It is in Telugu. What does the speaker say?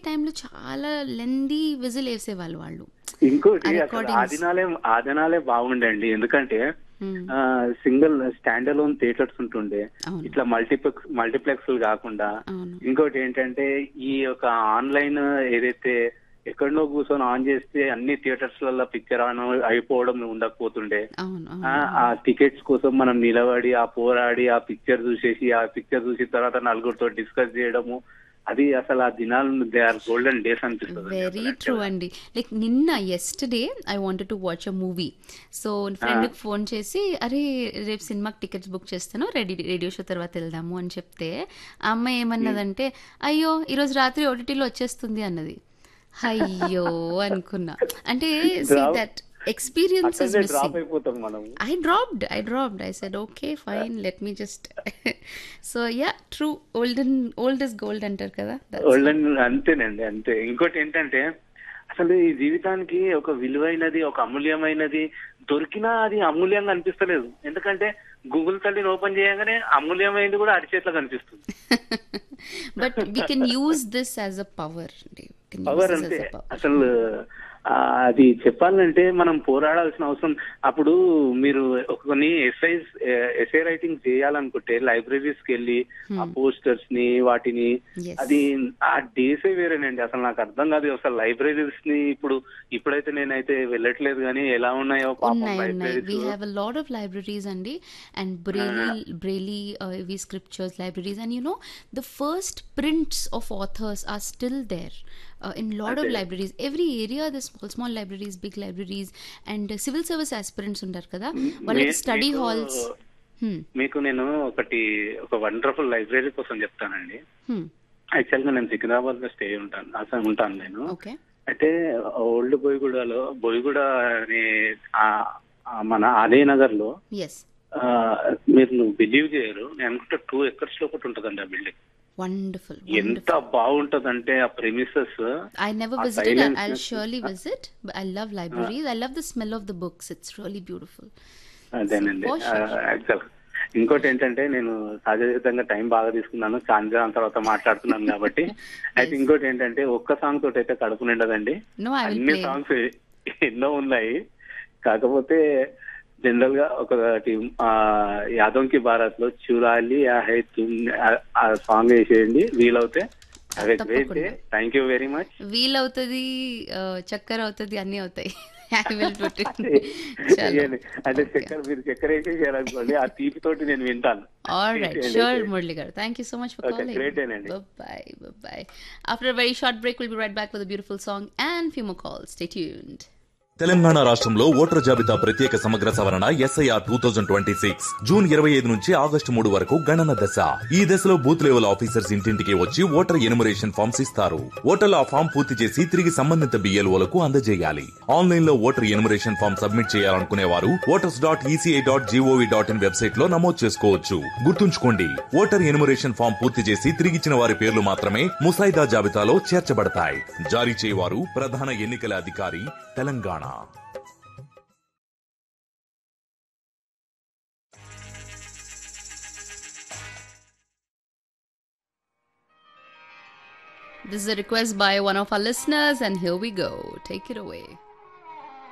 టైంలో చాలా లెందీ విజిల్ వేసేవాళ్ళు వాళ్ళు ఇంకోటి ఆ అసలు recordings. ఆ దినాలే ఆ దినాలే బాగుండండి ఎందుకంటే Hmm. Single stand alone theatres ఉంటుండే అవును. ఇట్లా మల్టీప్లెక్స్ మల్టీప్లెక్స్ కాకుండా అవును ఇంకోటి ఏంటంటే ఈ యొక్క ఆన్లైన్ ఏదైతే ఎక్కడనో కూర్చొని ఆన్ చేస్తే అన్ని థియేటర్స్ లలో పిక్చర్ ఆన్ అయిపోవడం ఉండకపోతుండే అవును ఆ, అవును ఆ టికెట్స్ కోసం మనం నిలబడి ఆ పోరాడి ఆ పిక్చర్ చూసేసి ఆ పిక్చర్ చూసిన తర్వాత నలుగురితో డిస్కస్ చేయడము అది అసలు ఆ దినాలు దే ఆర్ గోల్డెన్ డేస్ అనిపిస్తుంది వెరీ ట్రూ అండి లైక్ నిన్న yesterday I wanted to watch a movie so ఫ్రెండ్కి ఫోన్ చేసి అరే రేపు సినిమాకి టికెట్స్ బుక్ చేస్తాను రెడీ రేడియో షో తర్వాత వెళ్దాము అని చెప్తే ఆ అమ్మాయి ఏమన్నదంటే అయ్యో ఈరోజు రాత్రి ఓటీటీలో వచ్చేస్తుంది అన్నది అయ్యో అనుకున్నా అంటే see Drop- that experience is అక్కడనే డ్రాప్ మిస్సింగ్ అయిపోతాం మనం I dropped. I dropped. I said, okay, fine. Let me just. so yeah, true. Olden, old is gold అంటారు కదా. That's గోల్డెన్ అంతేనండి అంతే ఇంకోటి ఏంటంటే అసలు ఈ జీవితానికి ఒక విలువైనది ఒక అమూల్యమైనది దొరికినా అది అమూల్యంగా అనిపిస్తలేదు ఎందుకంటే గూగుల్ తల్లిని ఓపెన్ చేయగానే అమూల్యమైనది కూడా అరిచేట్లో కనిపిస్తుంది but we can use this as a power. We can use power this అంతే as a power. అసలు ఆ, అది చెప్పాలంటే మనం పోరాడాల్సిన అవసరం అప్పుడు మీరు ఒక కొన్ని ఎస్ఐస్ ఎస్ఐ రైటింగ్ చేయాలనుకుంటే లైబ్రరీస్ కి వెళ్ళి ఆ పోస్టర్స్ ని వాటిని Yes. అది ఆ డేసే వేరేనండి అసలు నాకు అర్థం కాదు అసలు లైబ్రరీస్ ని ఇప్పుడు ఇప్పుడైతే నేనైతే వెళ్ళట్లేదు కానీ ఎలా ఉన్నాయో పాపం ఉన్నాయి ఉన్నాయి we libraries have a lot of libraries అండి and braille braille uh, we scriptures libraries and you know the first prints of authors are still there uh, in lot of అదే. libraries every area the small small libraries big libraries and uh, civil service aspirants ఉంటారు కదా వాళ్ళకి మీ- స్టడీ మీకు- హాల్స్ మీకు నేను ఒకటి ఒక వండర్ఫుల్ లైబ్రరీ కోసం చెప్తానండి యాక్చువల్ గా నేను సికింద్రాబాద్ లో స్టే ఉంటాను అసలు ఉంటాను నేను ఓకే అయితే ఓల్డ్ బోయిగూడలో బోయిగూడ అనే ఆ- ఆ మన ఆలయ నగర్ లో ఎస్ ఆ, మీరు బిలీవ్ చేయరు నేను అనుకుంటే టూ ఎకర్స్ లో ఒకటి ఉంటదండి ఆ బిల్డింగ్ వండర్ఫుల్ ఎంత బాగుంటదంటే ఆ ప్రెమిసెస్ I never ఆ visited. I, silence I'll ని- surely visit. But I love libraries. I love the smell of the books. It's really beautiful. అదేనండి For sure. యాక్చువల్ ఇంకోటి ఏంటంటే నేను సహజసిద్ధంగా టైం బాగా తీసుకున్నాను చాంద్రాన్ తర్వాత మాట్లాడుతున్నాను కాబట్టి అయితే ఇంకోటి ఏంటంటే ఒక్క సాంగ్ తోటి అయితే కడుపు నిండదండి No, I will అన్ని play. సాంగ్స్ ఎన్నో ఉన్నాయి కాకపోతే జనరల్ గా ఒకటి ఆ యాదవ్ కి భారత్ లో చూడాలి ఆ హై తుమ్ ఆ- ఆ సాంగ్ వేసేయండి వీలవుతే అదే గ్రేట్ డే తప్పకుండా. థ్యాంక్ యూ వెరీ మచ్ వీలవుతుంది ఆ, చక్కెర అవుతుంది అన్నీ అవుతాయి ఐ విల్ పుట్ అంటే చక్కెర మీరు చక్కెర వేసేసారనుకోండి ఆ తీపి తోటి నేను వింటాను ఆల్ రైట్ షూర్ మురళి గారు thank you so much for Okay, calling great day, Nandi. Bye bye after very short break will be right back with beautiful song and few more calls stay tuned Telangana రాష్ట్రంలో ఓటర్ జాబితా ప్రత్యేక సమగ్ర సవరణ SIR two thousand twenty six June ఇరవై ఐదు నుంచి ఆగస్టు మూడు వరకు గణన దశ ఈ దశలో బూత్ లెవెల్ ఆఫీసర్స్ ఇంటింటికి వచ్చి ఓటర్ ఎనుమరేషన్ ఫామ్స్ ఇస్తారు ఓటర్లు ఆ ఫామ్ పూర్తి చేసి తిరిగి సంబంధిత బిఎల్ఓలకు అందజేయాలి ఆన్లైన్ లో ఓటర్ ఎనుమరేషన్ ఫామ్ సబ్మిట్ చేయాలనుకునే వారు voters dot ECI dot gov dot in website లో నమోదు చేసుకోవచ్చు గుర్తుంచుకోండి ఓటర్ ఎనుమరేషన్ ఫామ్ పూర్తి చేసి తిరిగిచ్చిన వారి పేర్లు మాత్రమే ముసాయిదా జాబితాలో చేర్చబడతాయి జారీ చేయవారు ప్రధాన ఎన్నికల అధికారి Telangana This is a request by one of our listeners, and here we go. Take it away.